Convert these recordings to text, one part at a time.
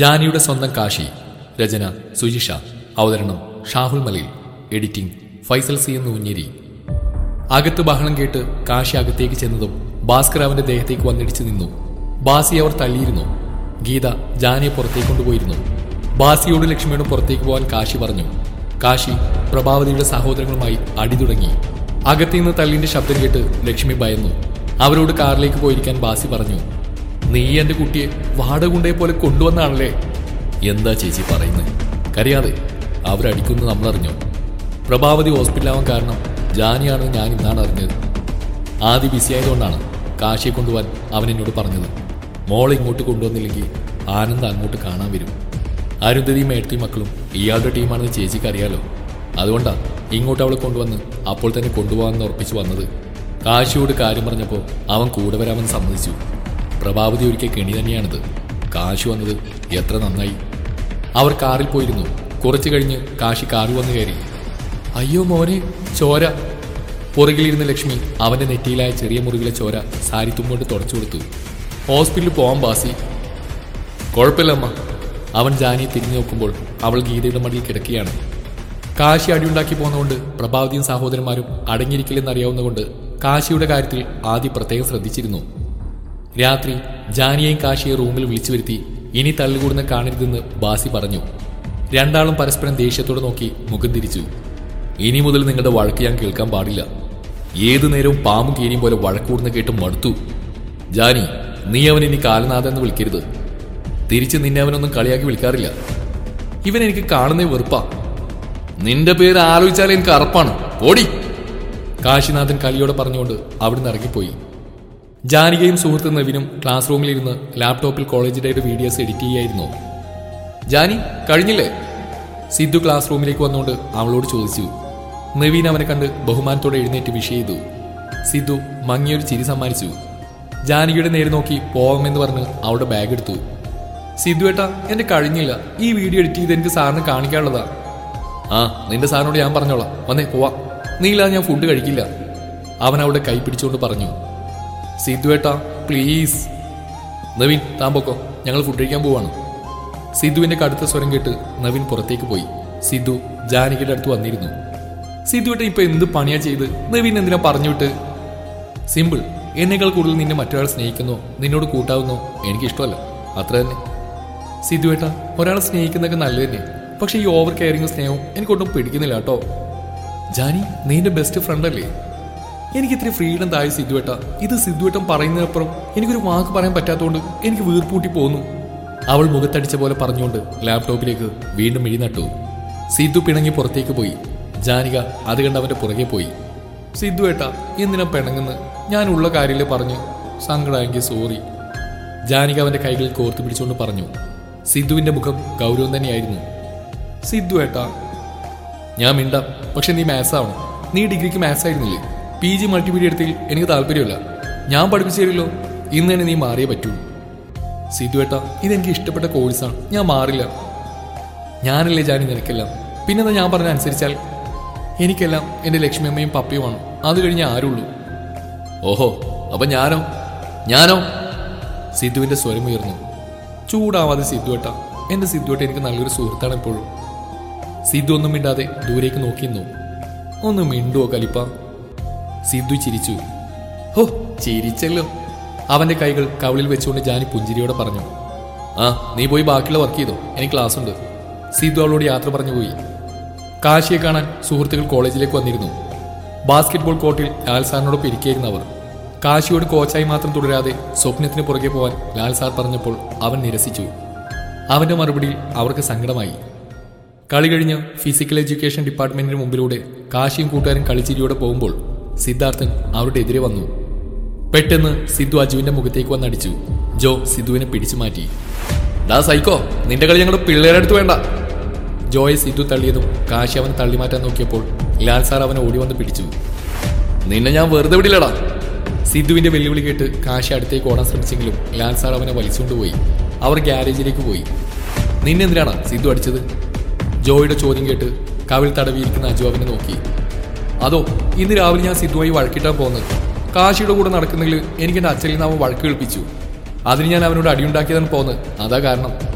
ജാനിയുടെ സ്വന്തം കാശി രചന സുജിഷ അവതരണം ഷാഹുൽ മലയിൽ എഡിറ്റിംഗ് ഫൈസൽ സി എന്ന് ഉഞ്ഞേരി അകത്ത് ബഹളം കേട്ട് കാശി അകത്തേക്ക് ചെന്നതും ഭാസ്കർ അവന്റെ ദേഹത്തേക്ക് വന്നിടിച്ചു നിന്നു ബാസി അവർ തള്ളിയിരുന്നു ഗീത ജാനിയെ പുറത്തേക്ക് കൊണ്ടുപോയിരുന്നു ബാസിയോട് ലക്ഷ്മിയോട് പുറത്തേക്ക് പോകാൻ കാശി പറഞ്ഞു കാശി പ്രഭാവതിയുടെ സഹോദരങ്ങളുമായി അടി തുടങ്ങി അകത്തു നിന്ന് തള്ളിന്റെ ശബ്ദം കേട്ട് ലക്ഷ്മി ഭയന്നു അവരോട് കാറിലേക്ക് പോയിരിക്കാൻ ബാസി പറഞ്ഞു നീ എന്റെ കുട്ടിയെ വാടക കൊണ്ടേ പോലെ കൊണ്ടുവന്നാണല്ലേ എന്താ ചേച്ചി പറയുന്നത് കരയാതെ അവരടിക്കുന്നത് നമ്മളറിഞ്ഞു പ്രഭാവതി ഹോസ്പിറ്റലാവാൻ കാരണം ജാനിയാണെന്ന് ഞാൻ ഇന്നാണ് അറിഞ്ഞത് ആദ്യ ബിസി ആയതുകൊണ്ടാണ് കാശിയെ കൊണ്ടുപോകാൻ അവൻ എന്നോട് പറഞ്ഞത് മോളെ ഇങ്ങോട്ട് കൊണ്ടുവന്നില്ലെങ്കിൽ ആനന്ദ് അങ്ങോട്ട് കാണാൻ വരും അരുന്ധതിയും മേട്ടത്തി മക്കളും ഇയാളുടെ ടീമാണെന്ന് ചേച്ചിക്ക് അറിയാലോ അതുകൊണ്ടാ ഇങ്ങോട്ട് അവളെ കൊണ്ടുവന്ന് അപ്പോൾ തന്നെ കൊണ്ടുപോകാമെന്ന് ഉറപ്പിച്ചു വന്നത് കാശിയോട് കാര്യം പറഞ്ഞപ്പോൾ അവൻ കൂടെ വരാമെന്ന് സമ്മതിച്ചു പ്രഭാവതി ഒരിക്കൽ കെണി തന്നെയാണിത് കാശി വന്നത് എത്ര നന്നായി അവർ കാറിൽ പോയിരുന്നു കുറച്ചു കഴിഞ്ഞ് കാശി കാറിൽ വന്ന് കയറി അയ്യോ മോനെ ചോര പുറകിലിരുന്ന ലക്ഷ്മി അവന്റെ നെറ്റിയിലായ ചെറിയ മുറിവിലെ ചോര സാരി തുമ്പോട്ട് തുടച്ചു കൊടുത്തു ഹോസ്പിറ്റലിൽ പോവാൻ ബാസി കുഴപ്പമില്ല അമ്മ അവൻ ജാനിയെ തിരിഞ്ഞു നോക്കുമ്പോൾ അവൾ ഗീതയുടെ മടിയിൽ കിടക്കുകയാണ് കാശി അടിയുണ്ടാക്കി പോകുന്നതുകൊണ്ട് പ്രഭാവതിയും സഹോദരന്മാരും അടങ്ങിയിരിക്കില്ലെന്നറിയാവുന്നതുകൊണ്ട് കാശിയുടെ കാര്യത്തിൽ ആദ്യം പ്രത്യേകം ശ്രദ്ധിച്ചിരുന്നു രാത്രി ജാനിയെയും കാശിയെ റൂമിൽ വിളിച്ചു വരുത്തി ഇനി തള്ളുകൂടുന്ന കാണരുതെന്ന് ബാസി പറഞ്ഞു രണ്ടാളും പരസ്പരം ദേഷ്യത്തോടെ നോക്കി മുഖം തിരിച്ചു ഇനി മുതൽ നിങ്ങളുടെ വഴക്ക് ഞാൻ കേൾക്കാൻ പാടില്ല ഏതു നേരവും പാമ്പും കീരിയും പോലെ വഴക്കൂടുന്ന കേട്ട് മടുത്തു ജാനി നീ അവൻ ഇനി കാലനാഥ എന്ന് വിളിക്കരുത് തിരിച്ച് നിന്നെ അവനൊന്നും കളിയാക്കി വിളിക്കാറില്ല ഇവൻ എനിക്ക് കാണുന്നേ വെറുപ്പാ നിന്റെ പേര് ആലോചിച്ചാൽ എനിക്ക് അറപ്പാണ് ഓടി കാശിനാഥൻ കലിയോടെ പറഞ്ഞുകൊണ്ട് അവിടുന്ന് ഇറങ്ങിപ്പോയി ജാനികയും സുഹൃത്ത് നവിനും ക്ലാസ് റൂമിലിരുന്ന് ലാപ്ടോപ്പിൽ കോളേജ് ഡേയുടെ വീഡിയോസ് എഡിറ്റ് ചെയ്യായിരുന്നു ജാനി കഴിഞ്ഞില്ലേ സിദ്ധു ക്ലാസ് റൂമിലേക്ക് വന്നുകൊണ്ട് അവളോട് ചോദിച്ചു നവീൻ അവനെ കണ്ട് ബഹുമാനത്തോടെ എഴുന്നേറ്റ് വിഷ് ചെയ്തു സിദ്ധു മങ്ങിയൊരു ചിരി സമ്മാനിച്ചു ജാനകിയുടെ നേരെ നോക്കി പോവാമെന്ന് പറഞ്ഞ് അവളുടെ ബാഗ് എടുത്തു സിദ്ധു ഏട്ടാ എന്റെ കഴിഞ്ഞില്ല ഈ വീഡിയോ എഡിറ്റ് ചെയ്ത് എനിക്ക് സാറിന് കാണിക്കാനുള്ളതാ ആ നിന്റെ സാറിനോട് ഞാൻ പറഞ്ഞോളാം വന്നേ പോവാ നീയില്ലാതെ ഞാൻ ഫുഡ് കഴിക്കില്ല അവൻ അവളുടെ കൈ പിടിച്ചുകൊണ്ട് പറഞ്ഞു സിദ്ധു ഏട്ടാ പ്ലീസ് നവീൻ താൻ പൊക്കോ ഞങ്ങൾ ഫുഡ് കഴിക്കാൻ പോവാണ് സിദ്ധുവിന്റെ കടുത്ത സ്വരം കേട്ട് നവീൻ പുറത്തേക്ക് പോയി സിദ്ധു ജാനകിയുടെ അടുത്ത് വന്നിരുന്നു സിദ്ധു ഏട്ട ഇപ്പൊ എന്ത് പണിയാ ചെയ്ത് നവീൻ എന്തിനാ പറഞ്ഞുവിട്ട് സിമ്പിൾ എന്നേക്കാൾ കൂടുതൽ നിന്നെ മറ്റൊരാൾ സ്നേഹിക്കുന്നോ നിന്നോട് കൂട്ടാവുന്നോ എനിക്ക് ഇഷ്ടമല്ല അത്ര തന്നെ സിദ്ധു ഏട്ട ഒരാളെ സ്നേഹിക്കുന്നതൊക്കെ നല്ലത് തന്നെ പക്ഷെ ഈ ഓവർ കെയറിങ് സ്നേഹവും എനിക്കൊട്ടും പിടിക്കുന്നില്ല കേട്ടോ ജാനി നീ എന്റെ ബെസ്റ്റ് ഫ്രണ്ട് അല്ലേ എനിക്ക് ഇത്തിരി ഫ്രീഡം താഴെ സിദ്ധുവേട്ട ഇത് സിദ്ധുവേട്ടൻ പറയുന്നതിനപ്പുറം എനിക്കൊരു വാക്ക് പറയാൻ പറ്റാത്തതുകൊണ്ട് എനിക്ക് വീർപ്പൂട്ടി പോന്നു അവൾ മുഖത്തടിച്ച പോലെ പറഞ്ഞുകൊണ്ട് ലാപ്ടോപ്പിലേക്ക് വീണ്ടും മിഴി നട്ടു സിദ്ധു പിണങ്ങി പുറത്തേക്ക് പോയി ജാനിക അത് കണ്ട് അവന്റെ പുറകെ പോയി സിദ്ധുവേട്ട എന്തിനാ പിണങ്ങുന്നത് ഞാൻ ഉള്ള കാര്യമില്ലേ പറഞ്ഞു സങ്കടമായെങ്കിൽ സോറി ജാനിക അവന്റെ കൈകളിൽ കോർത്തു പിടിച്ചുകൊണ്ട് പറഞ്ഞു സിദ്ധുവിന്റെ മുഖം ഗൗരവം തന്നെയായിരുന്നു സിദ്ധു ഏട്ടാ ഞാൻ മിണ്ടാം പക്ഷെ നീ മാത്സ് ആവണം നീ ഡിഗ്രിക്ക് മാത്സ് ആയിരുന്നില്ലേ പി ജി മൾട്ടിമീഡിയ എടുത്തിൽ എനിക്ക് താല്പര്യമില്ല ഞാൻ പഠിപ്പിച്ചു തരില്ലോ ഇന്ന് തന്നെ നീ മാറിയേ പറ്റൂ സിദ്ധു ഏട്ടാ ഇതെനിക്ക് ഇഷ്ടപ്പെട്ട കോഴ്സാണ് ഞാൻ മാറില്ല ഞാനല്ലേ ജാനി നിനക്കെല്ലാം പിന്നെന്താ ഞാൻ പറഞ്ഞ അനുസരിച്ചാൽ എനിക്കെല്ലാം എൻ്റെ ലക്ഷ്മിയമ്മയും പപ്പയുമാണ് അത് കഴിഞ്ഞ് ആരുള്ളൂ ഓഹോ അപ്പൊ ഞാനോ ഞാനോ സിദ്ധുവിന്റെ സ്വരം ഉയർന്നു ചൂടാവാതെ സിദ്ധുവേട്ട എന്റെ സിദ്ധുവേട്ട എനിക്ക് നല്ലൊരു സുഹൃത്താണ് എപ്പോഴും സിദ്ധു ഒന്നും മിണ്ടാതെ ദൂരേക്ക് നോക്കിയിരുന്നു ഒന്ന് മിണ്ടുവോ കലിപ്പ സിദ്ധു ചിരിച്ചു ഹോ ചിരിച്ചല്ലോ അവന്റെ കൈകൾ കവിളിൽ വെച്ചുകൊണ്ട് ജാനി പുഞ്ചിരിയോടെ പറഞ്ഞു ആ നീ പോയി ബാക്കിയുള്ള വർക്ക് ചെയ്തോ എനിക്ക് ക്ലാസ് ഉണ്ട് സിദ്ധു അവളോട് യാത്ര പറഞ്ഞു പോയി കാശിയെ കാണാൻ സുഹൃത്തുക്കൾ കോളേജിലേക്ക് വന്നിരുന്നു ബാസ്കറ്റ്ബോൾ കോർട്ടിൽ ലാൽ സാറിനോടൊപ്പം ഇരിക്കുകയായിരുന്നു അവർ കാശിയോട് കോച്ചായി മാത്രം തുടരാതെ സ്വപ്നത്തിന് പുറകെ പോവാൻ ലാൽ സാർ പറഞ്ഞപ്പോൾ അവൻ നിരസിച്ചു അവന്റെ മറുപടിയിൽ അവർക്ക് സങ്കടമായി കളി കഴിഞ്ഞ് ഫിസിക്കൽ എഡ്യൂക്കേഷൻ ഡിപ്പാർട്ട്മെന്റിന് മുമ്പിലൂടെ കാശിയും കൂട്ടുകാരും കളിച്ചിരിയോടെ പോകുമ്പോൾ സിദ്ധാർത്ഥൻ അവരുടെ എതിരെ വന്നു പെട്ടെന്ന് സിദ്ധു അജുവിന്റെ മുഖത്തേക്ക് വന്നടിച്ചു ജോ സിദ്ധുവിനെ പിടിച്ചു മാറ്റി ഡാ സൈക്കോ നിന്റെ കളി ഞങ്ങളുടെ പിള്ളേരുടെ അടുത്ത് വേണ്ട ജോയെ സിദ്ധു തള്ളിയതും കാശി അവനെ തള്ളിമാറ്റാൻ നോക്കിയപ്പോൾ ലാൽ സാർ അവനെ ഓടി വന്ന് പിടിച്ചു നിന്നെ ഞാൻ വെറുതെ വിടില്ലടാ സിദ്ധുവിന്റെ വെല്ലുവിളി കേട്ട് കാശി അടുത്തേക്ക് ഓടാൻ ശ്രമിച്ചെങ്കിലും ലാൽ സാർ അവനെ വലിച്ചുകൊണ്ടുപോയി അവർ ഗ്യാരേജിലേക്ക് പോയി നിന്നെന്തിനാണ് സിദ്ധു അടിച്ചത് ജോയുടെ ചോദ്യം കേട്ട് കവിൾ തടവിയിരിക്കുന്ന അജു അവനെ നോക്കി അതോ ഇന്ന് രാവിലെ ഞാൻ സിദ്ധുവായി വഴക്കിട്ടാൻ പോകുന്നത് കാശിയുടെ കൂടെ നടക്കുന്നെങ്കിൽ എനിക്ക് എൻ്റെ അച്ഛനിൽ നിന്ന് അവൻ വഴക്ക് കേൾപ്പിച്ചു അതിന് ഞാൻ അവനോട് അടിയുണ്ടാക്കിയതാണ് പോകുന്നത് അതാ കാരണം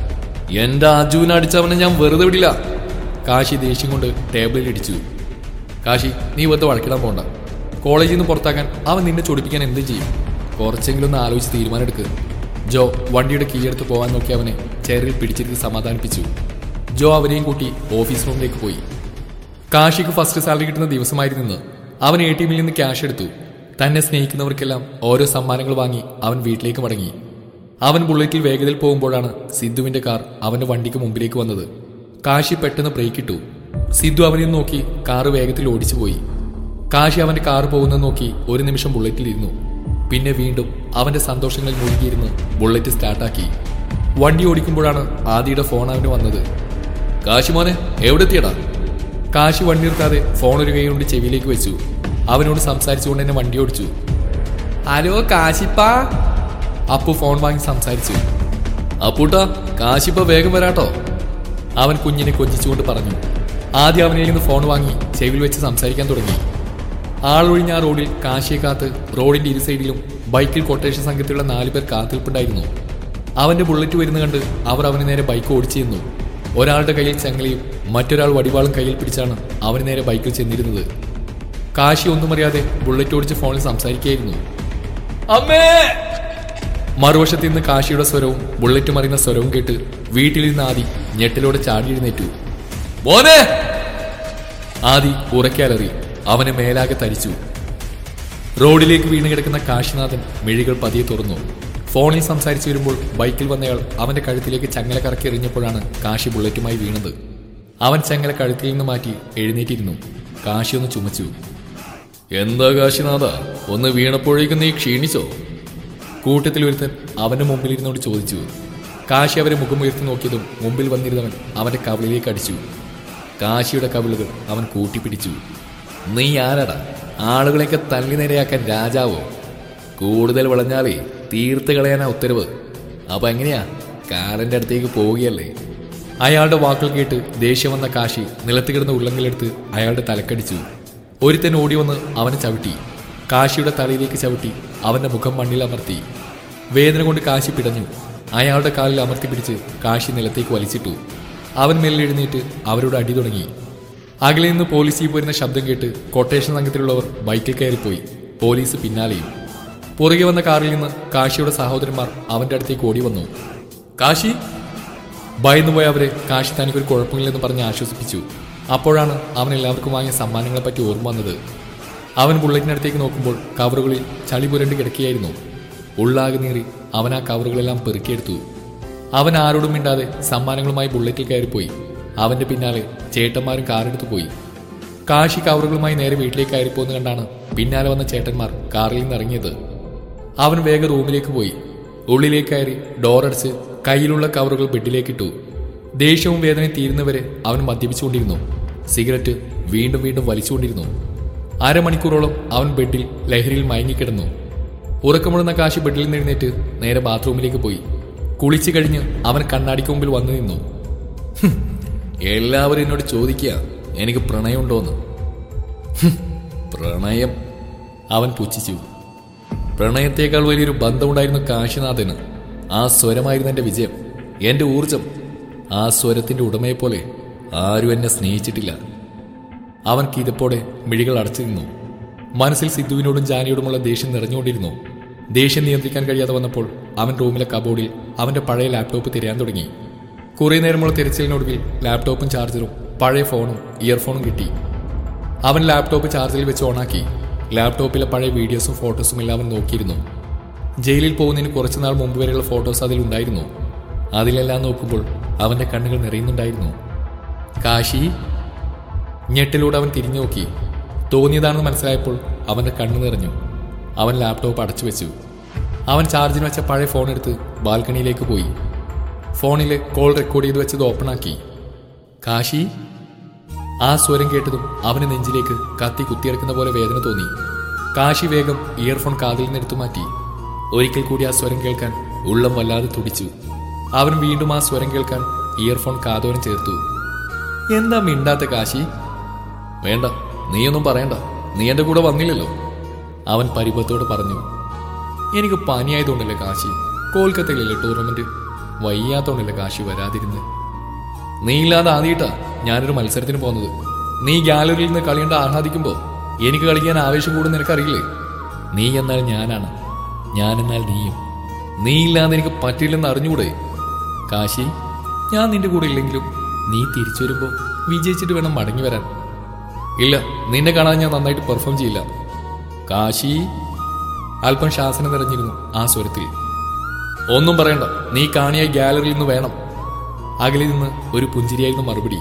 എന്റെ അജുവിനെ അടിച്ചവനെ ഞാൻ വെറുതെ വിടില്ല കാശി ദേഷ്യം കൊണ്ട് ടേബിളിൽ ഇടിച്ചു കാശി നീ വെറുതെ വഴക്കിടാൻ പോണ്ട കോളേജിൽ നിന്ന് പുറത്താക്കാൻ അവൻ നിന്നെ ചൊടിപ്പിക്കാൻ എന്ത് ചെയ്യും കുറച്ചെങ്കിലും ഒന്ന് ആലോചിച്ച് തീരുമാനം എടുക്കുക ജോ വണ്ടിയുടെ കീ എടുത്ത് പോകാൻ നോക്കി അവനെ ചെയറിൽ പിടിച്ചിരുത്തി സമാധാനിപ്പിച്ചു ജോ അവനെയും കൂട്ടി ഓഫീസ് റൂമിലേക്ക് പോയി കാശിക്ക് ഫസ്റ്റ് സാലറി കിട്ടുന്ന ദിവസമായിരുന്നു അവൻ എ ടി എമ്മിൽ നിന്ന് ക്യാഷ് എടുത്തു തന്നെ സ്നേഹിക്കുന്നവർക്കെല്ലാം ഓരോ സമ്മാനങ്ങൾ വാങ്ങി അവൻ വീട്ടിലേക്ക് മടങ്ങി അവൻ ബുള്ളറ്റിൽ വേഗതയിൽ പോകുമ്പോഴാണ് സിദ്ധുവിന്റെ കാർ അവന്റെ വണ്ടിക്ക് മുമ്പിലേക്ക് വന്നത് കാശി പെട്ടെന്ന് ബ്രേക്ക് ഇട്ടു സിദ്ധു അവനെ നോക്കി കാറ് വേഗത്തിൽ ഓടിച്ചു പോയി കാശി അവന്റെ കാർ പോകുന്നത് നോക്കി ഒരു നിമിഷം ബുള്ളറ്റിൽ ഇരുന്നു പിന്നെ വീണ്ടും അവന്റെ സന്തോഷങ്ങളിൽ മുഴുകിയിരുന്ന് ബുള്ളറ്റ് സ്റ്റാർട്ടാക്കി വണ്ടി ഓടിക്കുമ്പോഴാണ് ആദിയുടെ ഫോൺ അവന് വന്നത് കാശി മോനെ എവിടെ എത്തിയടാ കാശി വണ്ടി നിർത്താതെ ഫോൺ ഒരു കൈ കൊണ്ട് ചെവിയിലേക്ക് വെച്ചു അവനോട് സംസാരിച്ചുകൊണ്ട് തന്നെ വണ്ടി ഓടിച്ചു ഹലോ കാശിപ്പാ അപ്പു ഫോൺ വാങ്ങി സംസാരിച്ചു അപ്പൂട്ടാ കാശിപ്പ വേഗം വരാട്ടോ അവൻ കുഞ്ഞിനെ കൊഞ്ചിച്ചുകൊണ്ട് പറഞ്ഞു ആദ്യം അവനിൽ നിന്ന് ഫോൺ വാങ്ങി ചെവിയിൽ വെച്ച് സംസാരിക്കാൻ തുടങ്ങി ആളൊഴിഞ്ഞ ആ റോഡിൽ കാശിയെ കാത്ത് റോഡിന്റെ ഇരു സൈഡിലും ബൈക്കിൽ കൊട്ടേഷൻ സംഘത്തിലുള്ള നാലു പേർ കാത്തിരിപ്പുണ്ടായിരുന്നു അവന്റെ ബുള്ളറ്റ് വരുന്ന കണ്ട് അവർ അവന് നേരെ ബൈക്ക് ഓടിച്ചിരുന്നു ഒരാളുടെ കയ്യിൽ ചങ്ങലയും മറ്റൊരാൾ വടിവാളും കയ്യിൽ പിടിച്ചാണ് അവന് നേരെ ബൈക്കിൽ ചെന്നിരുന്നത് കാശി ഒന്നും അറിയാതെ ബുള്ളറ്റ് ഓടിച്ച് ഫോണിൽ സംസാരിക്കുകയായിരുന്നു അമ്മേ മറുവശത്ത് നിന്ന് കാശിയുടെ സ്വരവും ബുള്ളറ്റ് മറിയുന്ന സ്വരവും കേട്ട് വീട്ടിലിരുന്ന് ആദി ഞെട്ടിലോടെ ചാടി എഴുന്നേറ്റു മോനെ ആദി ഉറക്കാലറി അവനെ മേലാകെ തരിച്ചു റോഡിലേക്ക് വീണ് കിടക്കുന്ന കാശിനാഥൻ മിഴികൾ പതിയെ തുറന്നു ഫോണിൽ സംസാരിച്ചു വരുമ്പോൾ ബൈക്കിൽ വന്നയാൾ അവന്റെ കഴുത്തിലേക്ക് ചങ്ങല കറക്കി എറിഞ്ഞപ്പോഴാണ് കാശി ബുള്ളറ്റുമായി വീണത് അവൻ ചങ്ങല കഴുത്തിൽ നിന്ന് മാറ്റി എഴുന്നേറ്റിരുന്നു കാശി ഒന്ന് ചുമച്ചു എന്താ കാശിനാഥ ഒന്ന് വീണപ്പോഴേക്കും നീ ക്ഷീണിച്ചോ കൂട്ടത്തിൽ ഒരുത്തൻ അവന്റെ മുമ്പിൽ ഇരുന്നോട് ചോദിച്ചു കാശി അവരെ മുഖമുയർത്തി നോക്കിയതും മുമ്പിൽ വന്നിരുന്നവൻ അവന്റെ കവിളിലേക്ക് അടിച്ചു കാശിയുടെ കവിളുകൾ അവൻ കൂട്ടിപ്പിടിച്ചു നീ ആരാടാ ആളുകളെയൊക്കെ തള്ളി നേരെയാക്കാൻ രാജാവോ കൂടുതൽ വളഞ്ഞാലേ തീർത്ത് കളയാനാ ഉത്തരവ് അപ്പൊ എങ്ങനെയാ കാറിന്റെ അടുത്തേക്ക് പോവുകയല്ലേ അയാളുടെ വാക്കുകൾ കേട്ട് ദേഷ്യം വന്ന കാശി നിലത്ത് കിടന്ന ഉള്ളങ്കിലെടുത്ത് അയാളുടെ തലക്കടിച്ചു ഒരുത്തൻ ഓടി വന്ന് അവനെ ചവിട്ടി കാശിയുടെ തലയിലേക്ക് ചവിട്ടി അവന്റെ മുഖം മണ്ണിൽ അമർത്തി വേദന കൊണ്ട് കാശി പിടഞ്ഞു അയാളുടെ കാലിൽ അമർത്തി പിടിച്ച് കാശി നിലത്തേക്ക് വലിച്ചിട്ടു അവൻ മെല്ലെ എഴുന്നേറ്റ് അവരോട് അടി തുടങ്ങി അകലെ നിന്ന് പോലീസ് ജീപ്പ് വരുന്ന ശബ്ദം കേട്ട് കൊട്ടേഷൻ സംഘത്തിലുള്ളവർ ബൈക്കിൽ കയറിപ്പോയി പോലീസ് പിന്നാലെയും പുറകെ വന്ന കാറിൽ നിന്ന് കാശിയുടെ സഹോദരന്മാർ അവന്റെ അടുത്തേക്ക് ഓടി വന്നു കാശി ഭയന്നുപോയ അവരെ കാശി തനിക്കൊരു കുഴപ്പമില്ലെന്ന് പറഞ്ഞ് ആശ്വസിപ്പിച്ചു അപ്പോഴാണ് അവൻ എല്ലാവർക്കും വാങ്ങിയ സമ്മാനങ്ങളെ പറ്റി ഓർമ്മ വന്നത് അവൻ ബുള്ളറ്റിനടുത്തേക്ക് നോക്കുമ്പോൾ കവറുകളിൽ ചളി പുരണ്ട് കിടക്കുകയായിരുന്നു ഉള്ളാകെ നീറി അവൻ ആ കവറുകളെല്ലാം പെറുക്കിയെടുത്തു അവൻ ആരോടും മിണ്ടാതെ സമ്മാനങ്ങളുമായി ബുള്ളറ്റിൽ കയറിപ്പോയി അവന്റെ പിന്നാലെ ചേട്ടന്മാരും കാറെടുത്തു പോയി കാശി കവറുകളുമായി നേരെ വീട്ടിലേക്ക് കയറിപ്പോന്ന് കണ്ടാണ് പിന്നാലെ വന്ന ചേട്ടന്മാർ കാറിൽ നിന്ന് ഇറങ്ങിയത് അവൻ വേഗം റൂമിലേക്ക് പോയി ഉള്ളിലേക്ക് കയറി ഡോറടച്ച് കയ്യിലുള്ള കവറുകൾ ബെഡിലേക്കിട്ടു ദേഷ്യവും വേദനയും തീരുന്നവരെ അവൻ മദ്യപിച്ചുകൊണ്ടിരുന്നു സിഗരറ്റ് വീണ്ടും വീണ്ടും വലിച്ചുകൊണ്ടിരുന്നു അരമണിക്കൂറോളം അവൻ ബെഡിൽ ലഹരിയിൽ മയങ്ങിക്കിടന്നു ഉറക്കമുഴുന്ന കാശി ബെഡിൽ നിന്ന് എഴുന്നേറ്റ് നേരെ ബാത്റൂമിലേക്ക് പോയി കുളിച്ചു കഴിഞ്ഞ് അവൻ കണ്ണാടിക്ക് മുമ്പിൽ വന്നു നിന്നു "ഹും, എല്ലാവരും എന്നോട് ചോദിക്കുക എനിക്ക് പ്രണയമുണ്ടോന്ന് "ഹും, പ്രണയം അവൻ പുച്ഛിച്ചു പ്രണയത്തേക്കാൾ വലിയൊരു ബന്ധമുണ്ടായിരുന്നു കാശിനാഥന് ആ സ്വരമായിരുന്നു എന്റെ വിജയം എന്റെ ഊർജം ആ സ്വരത്തിന്റെ ഉടമയെപ്പോലെ ആരും എന്നെ സ്നേഹിച്ചിട്ടില്ല അവൻ കിതപ്പോടെ മിഴികൾ അടച്ചു നിന്നു മനസ്സിൽ സിദ്ധുവിനോടും ജാനിയോടുമുള്ള ദേഷ്യം നിറഞ്ഞുകൊണ്ടിരുന്നു ദേഷ്യം നിയന്ത്രിക്കാൻ കഴിയാതെ വന്നപ്പോൾ അവൻ റൂമിലെ കബോർഡിൽ അവന്റെ പഴയ ലാപ്ടോപ്പ് തിരയാൻ തുടങ്ങി കുറേ നേരമുള്ള തിരച്ചിലിനൊടുവിൽ ലാപ്ടോപ്പും ചാർജറും പഴയ ഫോണും ഇയർഫോണും കിട്ടി അവൻ ലാപ്ടോപ്പ് ചാർജിൽ വെച്ച് ഓണാക്കി ലാപ്ടോപ്പിലെ പഴയ വീഡിയോസും ഫോട്ടോസും എല്ലാം അവൻ നോക്കിയിരുന്നു ജയിലിൽ പോകുന്നതിന് കുറച്ചുനാൾ മുമ്പ് വരെയുള്ള ഫോട്ടോസ് അതിലുണ്ടായിരുന്നു അതിലെല്ലാം നോക്കുമ്പോൾ അവന്റെ കണ്ണുകൾ നിറയുന്നുണ്ടായിരുന്നു കാശി ഞെട്ടിലൂടെ അവൻ തിരിഞ്ഞു നോക്കി തോന്നിയതാണെന്ന് മനസ്സിലായപ്പോൾ അവന്റെ കണ്ണു നിറഞ്ഞു അവൻ ലാപ്ടോപ്പ് അടച്ചു വെച്ചു അവൻ ചാർജിന് വെച്ച പഴയ ഫോൺ എടുത്ത് ബാൽക്കണിയിലേക്ക് പോയി ഫോണിൽ കോൾ റെക്കോർഡ് ചെയ്ത് വെച്ചത് ഓപ്പണാക്കി കാശി ആ സ്വരം കേട്ടതും അവന് നെഞ്ചിലേക്ക് കത്തി കുത്തിയെടുക്കുന്ന പോലെ വേദന തോന്നി കാശി വേഗം ഇയർഫോൺ കാതിൽ നിന്ന് എടുത്തു മാറ്റി ഒരിക്കൽ കൂടി ആ സ്വരം കേൾക്കാൻ ഉള്ളം വല്ലാതെ തുടിച്ചു അവൻ വീണ്ടും ആ സ്വരം കേൾക്കാൻ ഇയർഫോൺ കാതോരം ചേർത്തു എന്താ മിണ്ടാത്ത കാശി വേണ്ട നീയൊന്നും പറയണ്ട നീ എന്റെ കൂടെ വന്നില്ലല്ലോ അവൻ പരിഭവത്തോട് പറഞ്ഞു എനിക്ക് പനിയായതുകൊണ്ടല്ലേ കാശി കോൽക്കത്തയിലല്ലേ ടൂർണമെന്റ് വയ്യാത്തോണ്ടല്ലേ കാശി വരാതിരുന്നത് നീ ഇല്ലാതെ ആദ്യമായിട്ടാ ഞാനൊരു മത്സരത്തിന് പോകുന്നത് നീ ഗാലറിയിൽ നിന്ന് കളിയണ്ട ആഹ്ലാദിക്കുമ്പോ എനിക്ക് കളിക്കാൻ ആവേശം കൂടും നിനക്കറിയില്ലേ നീ എന്നാൽ ഞാനാണ് ഞാൻ എന്നാൽ നീയും നീ ഇല്ലാതെ എനിക്ക് പറ്റില്ലെന്ന് അറിഞ്ഞുകൂടെ കാശി ഞാൻ നിന്റെ കൂടെ ഇല്ലെങ്കിലും നീ തിരിച്ചു വരുമ്പോ വിജയിച്ചിട്ട് വേണം മടങ്ങി വരാൻ ഇല്ല നിന്നെ കാണാൻ ഞാൻ നന്നായിട്ട് പെർഫോം ചെയ്യില്ല കാശി അല്പം ശാസനം നിറഞ്ഞിരുന്നു ആ സ്വരത്തിൽ ഒന്നും പറയണ്ട നീ കാണിയായി ഗാലറിയിൽ നിന്ന് വേണം അകലിൽ നിന്ന് ഒരു പുഞ്ചിരിയായിരുന്നു മറുപടി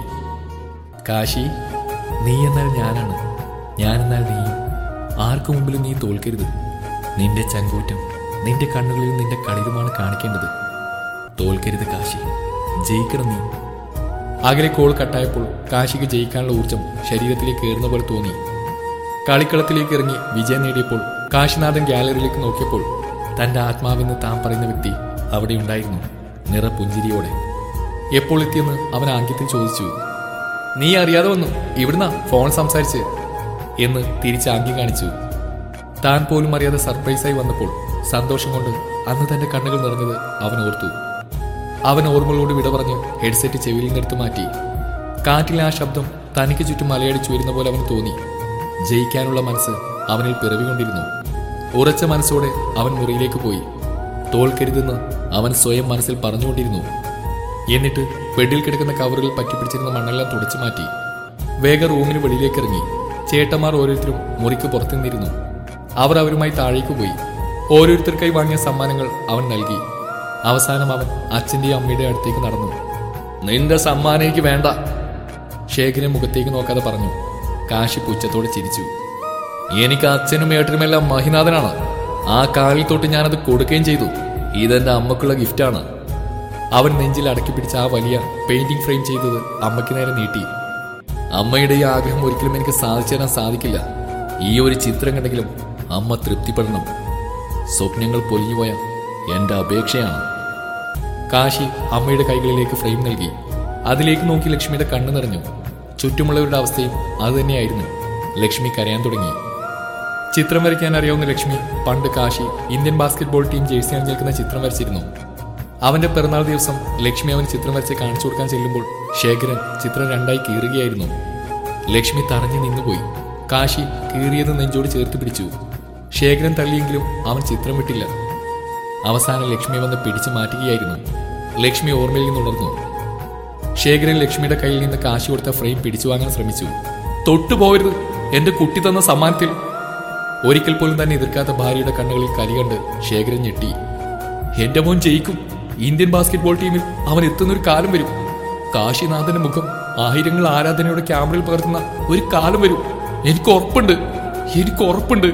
കാശി നീ എന്നാൽ ഞാനാണ് ഞാൻ എന്നാൽ നീയും ആർക്കു മുമ്പിലും നീ തോൽക്കരുത് നിന്റെ ചങ്കൂറ്റം നിന്റെ കണ്ണുകളിൽ നിന്റെ കളിരുമാണ് കാണിക്കേണ്ടത് തോൽക്കരുത് കാശി ജയിക്കണം നീ അകലെ കോൾ കട്ടായപ്പോൾ കാശിക്ക് ജയിക്കാനുള്ള ഊർജം ശരീരത്തിലേക്ക് കയറുന്ന പോലെ തോന്നി കളിക്കളത്തിലേക്ക് ഇറങ്ങി വിജയം നേടിയപ്പോൾ കാശിനാഥൻ ഗാലറിയിലേക്ക് നോക്കിയപ്പോൾ തന്റെ ആത്മാവെന്ന് താൻ പറയുന്ന വ്യക്തി അവിടെ ഉണ്ടായിരുന്നു നിറപുഞ്ചിരിയോടെ എപ്പോൾ എത്തിയെന്ന് അവൻ ആംഗ്യത്തിൽ ചോദിച്ചു നീ അറിയാതെ വന്നു ഇവിടുന്ന ഫോൺ സംസാരിച്ച് എന്ന് തിരിച്ച് ആംഗ്യം കാണിച്ചു താൻ പോലും അറിയാതെ സർപ്രൈസായി വന്നപ്പോൾ സന്തോഷം കൊണ്ട് അന്ന് തന്റെ കണ്ണുകൾ നിറഞ്ഞത് അവൻ ഓർത്തു അവൻ ഓർമ്മകളോട് വിട പറഞ്ഞ് ഹെഡ്സെറ്റ് ചെവിയിൽ നിന്നെടുത്ത് മാറ്റി കാറ്റിലെ ആ ശബ്ദം തനിക്ക് ചുറ്റും മലയടിച്ചു വരുന്ന പോലെ അവന് തോന്നി ജയിക്കാനുള്ള മനസ്സ് അവനിൽ പിറവികൊണ്ടിരുന്നു ഉറച്ച മനസ്സോടെ അവൻ മുറിയിലേക്ക് പോയി തോൽക്കരുതെന്ന് അവൻ സ്വയം മനസ്സിൽ പറഞ്ഞുകൊണ്ടിരുന്നു എന്നിട്ട് ബെഡിൽ കിടക്കുന്ന കവറിൽ പറ്റിപ്പിടിച്ചിരുന്ന മണ്ണെല്ലാം തുടച്ചു മാറ്റി വേഗം റൂമിന് വെളിയിലേക്ക് ഇറങ്ങി ചേട്ടന്മാർ ഓരോരുത്തരും മുറിക്ക് പുറത്തു നിന്നിരുന്നു അവർ അവരുമായി താഴേക്ക് പോയി ഓരോരുത്തർക്കായി വാങ്ങിയ സമ്മാനങ്ങൾ അവൻ നൽകി അവസാനം അവൻ അച്ഛന്റെയും അമ്മയുടെ അടുത്തേക്ക് നടന്നു നിന്റെ സമ്മാനം എനിക്ക് വേണ്ട ശേഖരൻ മുഖത്തേക്ക് നോക്കാതെ പറഞ്ഞു കാശി പുച്ഛത്തോടെ ചിരിച്ചു എനിക്ക് അച്ഛനും ഏട്ടനുമെല്ലാം മഹിനാഥനാണ് ആ കാലിൽ തൊട്ട് ഞാനത് കൊടുക്കുകയും ചെയ്തു ഇതെന്റെ അമ്മക്കുള്ള ഗിഫ്റ്റാണ് അവൻ നെഞ്ചിൽ അടക്കി പിടിച്ച ആ വലിയ പെയിന്റിംഗ് ഫ്രെയിം ചെയ്തത് അമ്മയ്ക്ക് നേരെ നീട്ടി അമ്മയുടെ ഈ ആഗ്രഹം ഒരിക്കലും എനിക്ക് സാധിച്ചു തരാൻ സാധിക്കില്ല ഈ ഒരു ചിത്രം കണ്ടെങ്കിലും അമ്മ തൃപ്തിപ്പെടണം സ്വപ്നങ്ങൾ പൊലിഞ്ഞുപോയ എന്റെ അപേക്ഷയാണ് കാശി അമ്മയുടെ കൈകളിലേക്ക് ഫ്രെയിം നൽകി അതിലേക്ക് നോക്കി ലക്ഷ്മിയുടെ കണ്ണു നിറഞ്ഞു ചുറ്റുമുള്ളവരുടെ അവസ്ഥയും അതുതന്നെയായിരുന്നു ലക്ഷ്മി കരയാൻ തുടങ്ങി ചിത്രം വരയ്ക്കാൻ അറിയാവുന്ന ലക്ഷ്മി പണ്ട് Kashi Indian basketball team jersey അണിഞ്ഞേൽക്കുന്ന ചിത്രം വരച്ചിരുന്നു അവന്റെ പിറന്നാൾ ദിവസം ലക്ഷ്മി അവൻ ചിത്രം വരച്ച് കാണിച്ചു കൊടുക്കാൻ ചെല്ലുമ്പോൾ ശേഖരൻ ചിത്രം രണ്ടായി കീറുകയായിരുന്നു ലക്ഷ്മി തറഞ്ഞു നിന്നുപോയി കാശി കീറിയത് നെഞ്ചോട് ചേർത്ത് പിടിച്ചു ശേഖരൻ തള്ളിയെങ്കിലും അവൻ ചിത്രം വിട്ടില്ല അവസാനം ലക്ഷ്മി വന്ന് പിടിച്ചു മാറ്റുകയായിരുന്നു ലക്ഷ്മി ഓർമ്മയിൽ നിന്നുണർന്നു ശേഖരൻ ലക്ഷ്മിയുടെ കയ്യിൽ നിന്ന് കാശി കൊടുത്ത ഫ്രെയിം പിടിച്ചു വാങ്ങാൻ ശ്രമിച്ചു തൊട്ടുപോകരുത് എന്റെ കുട്ടി തന്ന സമ്മാനത്തിൽ ഒരിക്കൽ പോലും തന്നെ എതിർക്കാത്ത ഭാര്യയുടെ കണ്ണുകളിൽ കലി കണ്ട് ശേഖരൻ ഞെട്ടി എന്റെ മോൻ ജയിക്കും ഇന്ത്യൻ ബാസ്കറ്റ്ബോൾ ടീമിൽ അവൻ എത്തുന്ന ഒരു കാലം വരും കാശിനാഥന്റെ മുഖം ആയിരങ്ങൾ ആരാധനയുടെ ക്യാമറയിൽ പകർത്തുന്ന ഒരു കാലം വരും എനിക്ക് ഉറപ്പുണ്ട് എനിക്ക് ഉറപ്പുണ്ട്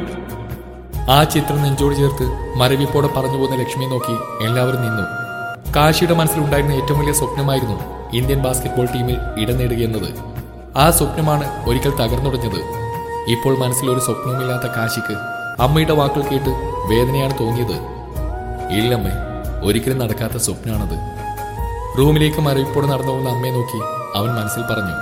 ആ ചിത്രം നെഞ്ചോട് ചേർത്ത് മരവിപ്പോടെ പറഞ്ഞു പോകുന്ന ലക്ഷ്മിയെ നോക്കി എല്ലാവരും നിന്നു കാശിയുടെ മനസ്സിലുണ്ടായിരുന്ന ഏറ്റവും വലിയ സ്വപ്നമായിരുന്നു ഇന്ത്യൻ ബാസ്കറ്റ്ബോൾ ടീമിൽ ഇടം നേടുക എന്നത് ആ സ്വപ്നമാണ് ഒരിക്കൽ തകർന്നുടഞ്ഞത് ഇപ്പോൾ മനസ്സിൽ ഒരു സ്വപ്നവുമില്ലാത്ത കാശിക്ക് അമ്മയുടെ വാക്കുകൾ കേട്ട് വേദനയാണ് തോന്നിയത് ഇല്ലമ്മേ ഒരിക്കലും നടക്കാത്ത സ്വപ്നമാണത് റൂമിലേക്ക് മരവിപ്പോടെ നടന്നു പോകുന്ന അമ്മയെ നോക്കി അവൻ മനസ്സിൽ പറഞ്ഞു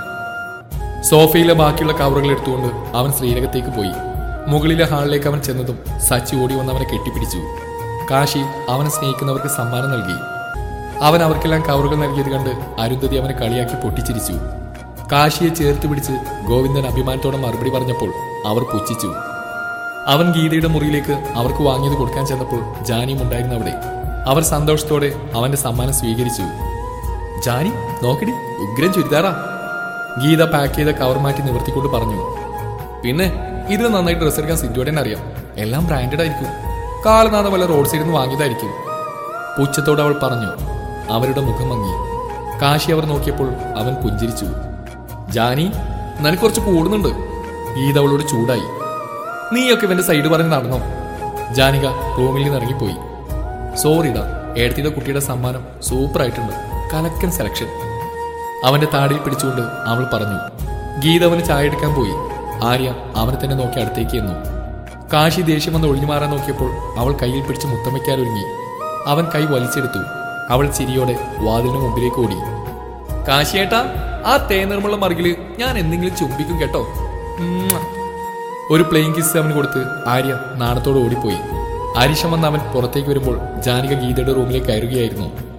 സോഫയിലെ ബാക്കിയുള്ള കവറുകൾ എടുത്തുകൊണ്ട് അവൻ ശ്രീരകത്തേക്ക് പോയി മുകളിലെ ഹാളിലേക്ക് അവൻ ചെന്നതും സച്ചി ഓടി വന്ന് അവനെ കെട്ടിപ്പിടിച്ചു കാശി അവനെ സ്നേഹിക്കുന്നവർക്ക് സമ്മാനം നൽകി അവൻ അവർക്കെല്ലാം കവറുകൾ നൽകിയത് കണ്ട് അരുന്ധതി അവനെ കളിയാക്കി പൊട്ടിച്ചിരിച്ചു കാശിയെ ചേർത്ത് പിടിച്ച് ഗോവിന്ദൻ അഭിമാനത്തോടെ മറുപടി പറഞ്ഞപ്പോൾ അവർ പുച്ഛിച്ചു അവൻ ഗീതയുടെ മുറിയിലേക്ക് അവർക്ക് വാങ്ങിയത് കൊടുക്കാൻ ചെന്നപ്പോൾ ജാനിയും ഉണ്ടായിരുന്നു അവിടെ അവർ സന്തോഷത്തോടെ അവന്റെ സമ്മാനം സ്വീകരിച്ചു ജാനി നോക്കടി ഉഗ്രൻ ചുരിദാറാ ഗീത പാക്ക് ചെയ്ത കവർ മാറ്റി നിവർത്തിക്കൊണ്ട് പറഞ്ഞു പിന്നെ ഇതിൽ നന്നായി ഡ്രസ്സ് എടുക്കാൻ സിറ്റുവേഷൻ അറിയാം എല്ലാം ബ്രാൻഡഡ് ആയിരിക്കും കാലനാഥം വല്ല റോഡ് സൈഡിൽ നിന്ന് വാങ്ങിയതായിരിക്കും പുച്ഛത്തോടെ അവൾ പറഞ്ഞു അവരുടെ മുഖം മങ്ങി കാശി അവർ നോക്കിയപ്പോൾ അവൻ പുഞ്ചിരിച്ചു ജാനി നിനക്ക് കുറച്ച് കൂടുന്നുണ്ട് ഗീത അവളോട് ചൂടായി നീയൊക്കെ ഇവന്റെ സൈഡ് പറഞ്ഞ് നടന്നോ ജാനിക റൂമിൽ നിന്ന് ഇറങ്ങിപ്പോയി സോറിടാ ഏടത്തിയുടെ കുട്ടിയുടെ സമ്മാനം സൂപ്പർ ആയിട്ടുണ്ട് കലക്കൻ സെലക്ഷൻ അവന്റെ താടിയിൽ പിടിച്ചുകൊണ്ട് അവൾ പറഞ്ഞു ഗീത അവന് ചായ എടുക്കാൻ പോയി ആര്യ അവനെ തന്നെ നോക്കി അടുത്തേക്ക് എന്നു കാശി ദേഷ്യം വന്ന് ഒഴിഞ്ഞു മാറാൻ നോക്കിയപ്പോൾ അവൾ കയ്യിൽ പിടിച്ച് മുത്തം വയ്ക്കാൻ ഒരുങ്ങി അവൻ കൈ വലിച്ചെടുത്തു അവൾ ചിരിയോടെ വാതിലിന് മുമ്പിലേക്ക് ഓടി കാശിയേട്ടാ ആ തേനിർമുള്ള മറുകില് ഞാൻ എന്തെങ്കിലും ചുംബിക്കും കേട്ടോ ഉമ്മ. ഒരു പ്ലെയിൻ കിസ് അവന് കൊടുത്ത് ആര്യ നാണത്തോടെ ഓടിപ്പോയി അരിശം വന്ന് അവൻ പുറത്തേക്ക് വരുമ്പോൾ ജാനിക ഗീതയുടെ റൂമിലേക്ക് കയറുകയായിരുന്നു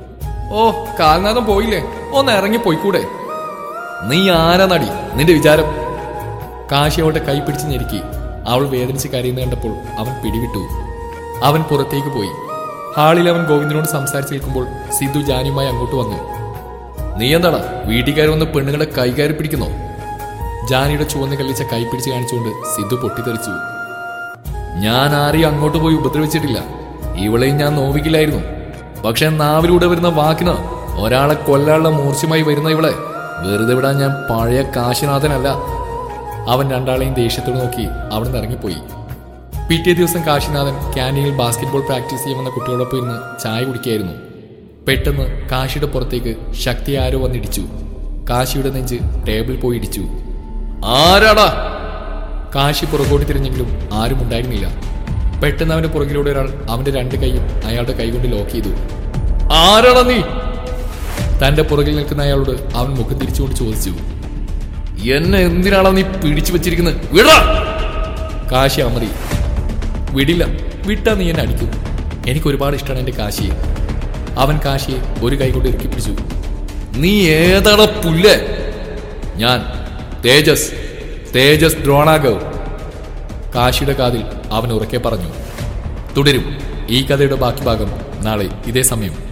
ഓ കാൽനാഥം പോയില്ലേ ഒന്ന് ഇറങ്ങി പോയിക്കൂടെ നീ ആരാ നടി നിന്റെ വിചാരം കാശി അവളുടെ കൈ പിടിച്ച് ഞെരുക്കി അവൾ വേദനിച്ച് കരയുന്ന കണ്ടപ്പോൾ അവൻ പിടിവിട്ടു അവൻ പുറത്തേക്ക് പോയി ഹാളിൽ അവൻ ഗോവിന്ദനോട് സംസാരിച്ച് നിൽക്കുമ്പോൾ സിദ്ധു ജാനിയുമായി അങ്ങോട്ട് വന്നു നീ എന്താടാ വീട്ടിൽ കയറി വന്ന് പെണ്ണുങ്ങളെ കൈകാരി പിടിക്കുന്നോ ജാനിയുടെ ചുവന്ന് കല്ലിച്ച കൈ പിടിച്ച് കാണിച്ചുകൊണ്ട് സിദ്ധു പൊട്ടിത്തെറിച്ചു ഞാൻ ആരെയും അങ്ങോട്ട് പോയി ഉപദ്രവിച്ചിട്ടില്ല ഇവളെയും ഞാൻ നോവിക്കില്ലായിരുന്നു പക്ഷെ നാവിലൂടെ വരുന്ന വാക്കിന് ഒരാളെ കൊല്ലാനുള്ള മൂർച്ചയുമായി വരുന്ന ഇവളെ വെറുതെ വിടാൻ ഞാൻ പഴയ കാശിനാഥനല്ല അവൻ രണ്ടാളെയും ദേഷ്യത്തോട് നോക്കി അവിടെ നിന്ന് ഇറങ്ങിപ്പോയി പിറ്റേ ദിവസം കാശിനാഥൻ ക്യാൻറ്റീനിൽ ബാസ്കറ്റ്ബോൾ പ്രാക്ടീസ് ചെയ്യുമെന്ന കുട്ടിയോടൊപ്പം ഇരുന്ന് ചായ കുടിക്കായിരുന്നു പെട്ടെന്ന് കാശിയുടെ പുറത്തേക്ക് ശക്തി ആരോ വന്നിടിച്ചു കാശിയുടെ നെഞ്ച് ടേബിളിൽ പോയി ഇടിച്ചു ആരാടാ കാശി പുറകോട്ട് തിരിഞ്ഞെങ്കിലും ആരും ഉണ്ടായിരുന്നില്ല പെട്ടെന്ന് അവന്റെ പുറകിലൂടെ ഒരാൾ അവന്റെ രണ്ട് കൈയും അയാളുടെ കൈകൊണ്ട് ലോക്ക് ചെയ്തു ആരാടാ നീ തന്റെ പുറകിൽ നിൽക്കുന്ന അയാളോട് അവൻ മുഖം തിരിച്ചുകൊണ്ട് ചോദിച്ചു എന്നെ എന്തിനാണോ നീ പിടിച്ചു വെച്ചിരിക്കുന്നത് വിടാ കാശി അമറി വിടില്ല വിട്ടാ നീ എന്നെ അടിക്കും എനിക്ക് ഒരുപാട് ഇഷ്ടമാണ് എന്റെ കാശിയെ അവൻ കാശിയെ ഒരു കൈ കൊണ്ട് ഇറുക്കി പിടിച്ചു നീ ഏതാടാ പുല്ല് ഞാൻ തേജസ് തേജസ് ദ്രോണാഗവ് കാശിയുടെ കാതിൽ അവൻ ഉറക്കെ പറഞ്ഞു തുടരും ഈ കഥയുടെ ബാക്കി ഭാഗം നാളെ ഇതേ സമയം